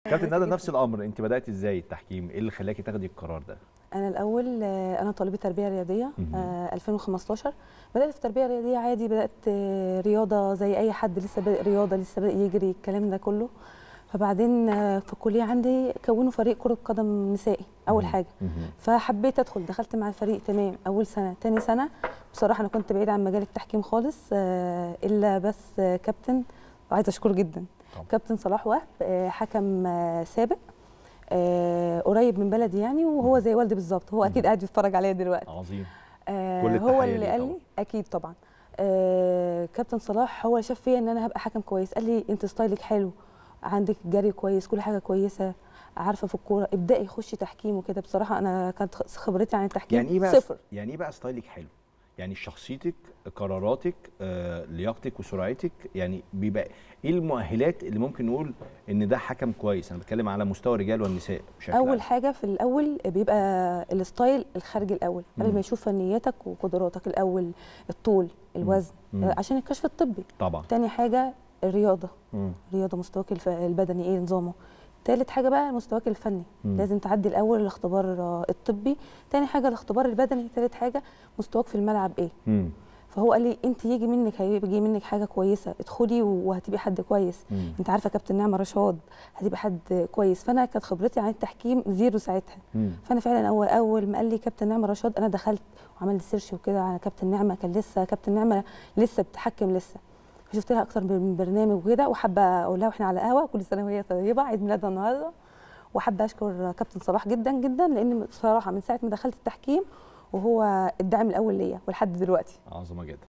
كابتن ندى نفس الامر انت بدات ازاي التحكيم ايه اللي خلاكي تاخدي القرار ده انا الاول آه، انا طالبه تربيه رياضيه مهم. آه، 2015 بدات في تربيه رياضيه عادي بدات آه، رياضه زي اي حد لسه بادئ رياضه لسه بادئ يجري الكلام ده كله فبعدين آه، في الكليه عندي كونوا فريق كره قدم نسائي اول مهم. حاجه مهم. فحبيت ادخل دخلت مع الفريق تمام اول سنه تاني سنه بصراحه انا كنت بعيده عن مجال التحكيم خالص آه، الا بس آه، كابتن وعايزه اشكره جدا طبعا. كابتن صلاح وهب آه، حكم آه، سابق آه، قريب من بلدي يعني وهو زي والدي بالظبط هو اكيد مم. قاعد بيتفرج عليا دلوقتي عظيم آه، كل هو التحية اللي ليه قال طبعاً. لي اكيد طبعا آه، كابتن صلاح هو اللي شاف فيا ان انا هبقى حكم كويس قال لي انت ستايلك حلو عندك جري كويس كل حاجه كويسه عارفه في الكوره ابداي خشي تحكيم وكده بصراحه انا كانت خبرتي عن التحكيم يعني ايه بقى صفر يعني ايه بقى ستايلك حلو يعني شخصيتك قراراتك آه، لياقتك وسرعتك يعني بيبقى ايه المؤهلات اللي ممكن نقول ان ده حكم كويس انا بتكلم على مستوى الرجال والنساء بشكل اول عام. حاجه في الاول بيبقى الستايل الخارجي الاول قبل مم. ما يشوف فنياتك وقدراتك الاول الطول الوزن مم. آه، عشان الكشف الطبي طبعا تاني حاجه الرياضه مم. رياضه مستواك الف- البدني ايه نظامه تالت حاجه بقى مستواك الفني مم. لازم تعدي الاول الاختبار آه، الطبي تاني حاجه الاختبار البدني تالت حاجه مستواك في الملعب ايه مم. فهو قال لي انت يجي منك هيجي منك حاجه كويسه ادخلي وهتبقي حد كويس مم. انت عارفه كابتن نعمه رشاد هتبقى حد كويس فانا كانت خبرتي عن التحكيم زيرو ساعتها مم. فانا فعلا اول اول ما قال لي كابتن نعمه رشاد انا دخلت وعملت سيرش وكده على كابتن نعمه كان لسه كابتن نعمه لسه بتحكم لسه فشفت لها اكتر من برنامج وكده وحابه اقول لها واحنا على قهوه كل سنه وهي طيبه عيد ميلادها النهارده وحابه اشكر كابتن صلاح جدا جدا لان بصراحه من ساعه ما دخلت التحكيم وهو الداعم الاول ليا ولحد دلوقتي عظمه جدا